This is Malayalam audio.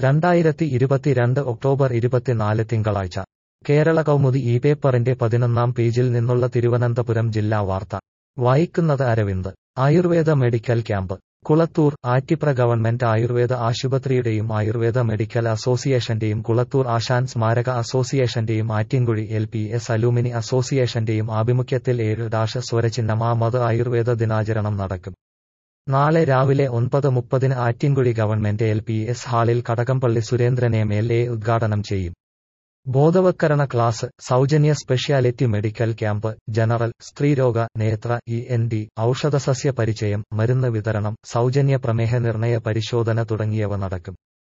രണ്ടായിരത്തി ഇരുപത്തിരണ്ട് ഒക്ടോബർ ഇരുപത്തിനാല് തിങ്കളാഴ്ച കേരള കൗമുദി ഈ പേപ്പറിന്റെ പതിനൊന്നാം പേജിൽ നിന്നുള്ള തിരുവനന്തപുരം ജില്ലാ വാർത്ത വായിക്കുന്നത് Aravind Ayurveda medical camp Kulathoor Attipra government Ayurveda ആശുപത്രിയുടെയും ആയുർവേദ മെഡിക്കൽ അസോസിയേഷന്റെയും കുളത്തൂർ ആശാൻ സ്മാരക അസോസിയേഷന്റെയും Attinkuzhy L P S alumni അസോസിയേഷന്റെയും ആഭിമുഖ്യത്തിൽ ഏഴ് ഡാഷ് സ്വരചിഹ്നമാമത് ആയുർവേദ ദിനാചരണം നടക്കും നാളെ രാവിലെ ഒൻപത് മുപ്പതിന് Attinkuzhy government L P S ഹാളിൽ Kadakampally Surendran M L A ഉദ്ഘാടനം ചെയ്യും ബോധവത്കരണ ക്ലാസ് സൗജന്യ സ്പെഷ്യാലിറ്റി മെഡിക്കൽ ക്യാമ്പ് ജനറൽ സ്ത്രീരോഗ നേത്ര ഇ എൻ ഡി ഔഷധസസ്യ പരിചയം മരുന്ന് വിതരണം സൗജന്യ പ്രമേഹ നിർണയ പരിശോധന തുടങ്ങിയവ നടക്കും